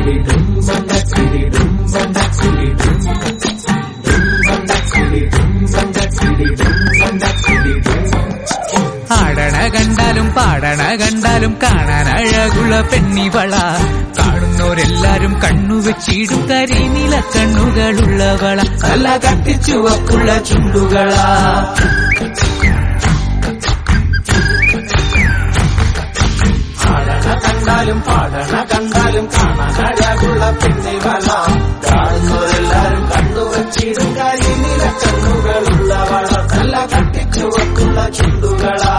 ആടണ കണ്ടാലും പാടണ കണ്ടാലും കാണാൻ അഴകുള്ള പെണ്ണിവള കാണുന്നോരെല്ലാരും കണ്ണുവെച്ചിടും കരിനില കണ്ണുകളുള്ളവള നല്ല കട്ടിച്ചുവക്കുള്ള ചുണ്ടുകളാ ആടണ കണ്ടാലും പാടണ കണ്ടാലും കാണാൻ അഴകുള്ള പെണ്ണിവള കാണുന്നവരെല്ലാരും കണ്ണുവച്ചിടും കരിനില കണ്ണുകളുള്ളവള നല്ല കട്ടിച്ചുവക്കുള്ള ചുണ്ടുകളാ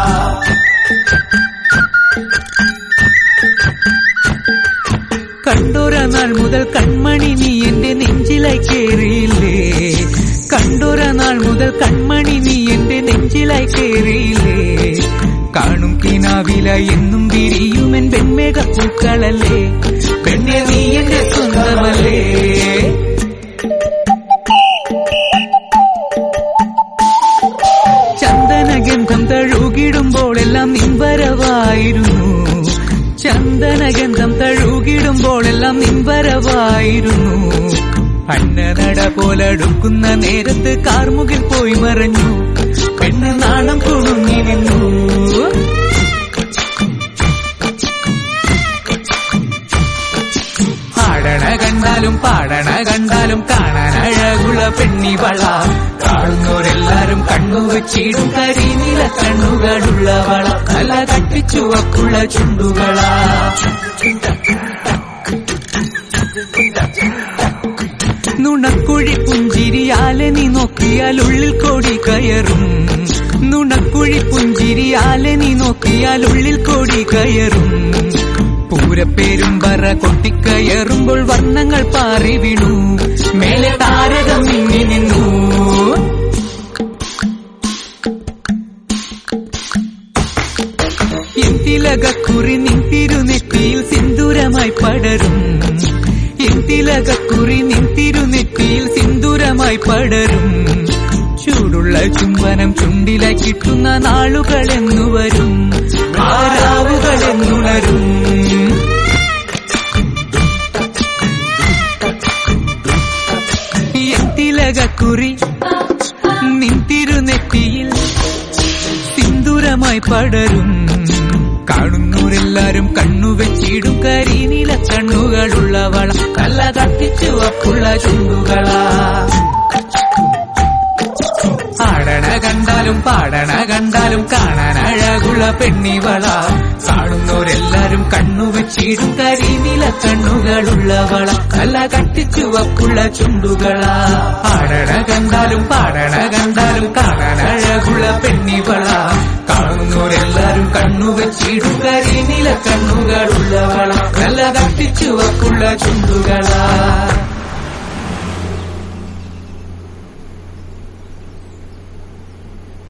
കണ്ടോര നാൾ മുതൽ കൺമണി നീ എന്റെ നെഞ്ചിലായി കേറിയില്ലേ കണ്ടോര നാൾ മുതൽ കൺമണി നീ എന്റെ നെഞ്ചിലായി കേറിയില്ലേ കാണും കിനാവില എന്നും വിരിയുമെൻ വെൺമേഘ പൂക്കളല്ലേ പെണ്ണെ നീ എന്റെ സ്വന്തമല്ലേ ചന്ദനഗന്ധം തഴുകിടുമ്പോൾ എല്ലാം നിൻവരവായിരുന്നു ചന്ദനഗന്ധം തഴുകിടുമ്പോൾ എല്ലാം നിൻവരവായിരുന്നു അന്നനട പോലടുക്കുന്ന നേരത്ത് കാർമുകിൽ പോയി മറഞ്ഞു പെണ്ണ് നാണം കുണുങ്ങി നിന്നു ആടണ കണ്ടാലും പാടണ കണ്ടാലും കാണാൻ അഴകുള്ള പെണ്ണിവള കാണുന്നോരെല്ലാരും കണ്ണു വെച്ചിടും കരിനില കണ്ണുകളുള്ളവള നല്ല കട്ടിച്ചുവക്കുള്ള ചുണ്ടുകളാ നുണക്കുഴി പുഞ്ചിരിയാലെ നീ നോക്കിയാൽ ഉള്ളിൽ കോടി കയറും നുണക്കുഴി പുഞ്ചിരിയാലെ നീ നോക്കിയാൽ ഉള്ളിൽ കോടി കയറും പൂരപ്പേരും പറ കൊട്ടിക്കയറുമ്പോൾ വർണ്ണങ്ങൾ പാറി വീണു മേലെ താരകം മിന്നി നിന്നു എന്തിലകക്കുറി നിന്തിരുനെറ്റിയിൽ സിന്ദൂരമായി പടരും എന്തിലകക്കുറി നിന്തിരുനെറ്റിയിൽ സിന്ദൂരമായി പടരും ചൂടുള്ള ചുംബനം ചുണ്ടിലായി കിട്ടുന്ന നാളുകളെന്നു വരും ആരാവുകളെന്നുണരും എന്തിലകക്കുറി നിന്തിരുനെറ്റിയിൽ സിന്ദൂരമായി പടരും കാണുന്നവരെല്ലാരും കണ്ണുവെച്ചിടും കരിനില കണ്ണുകളുള്ളവള നല്ല കത്തിച്ചുവപ്പുള്ള ചുണ്ടുകളാ ആടണ കണ്ടാലും പാടണ കണ്ടാലും കാണാൻ അഴകുള്ള പെണ്ണിവള കാണുന്നവരെല്ലാരും കണ്ണുവെച്ചിടും കരിനില കണ്ണുകളുള്ളവള നല്ല കട്ടിച്ചുവപ്പുള്ള ചുണ്ടുകളാ ആടണ കണ്ടാലും പാടണ കണ്ടാലും കാണാൻ അഴകുള്ള പെണ്ണിവള കാണുന്നവരെല്ലാരും കണ്ണുവെച്ചിടും കരിനില കണ്ണുകളുള്ളവള നല്ല കട്ടിച്ചുവപ്പുള്ള ചുണ്ടുകളാ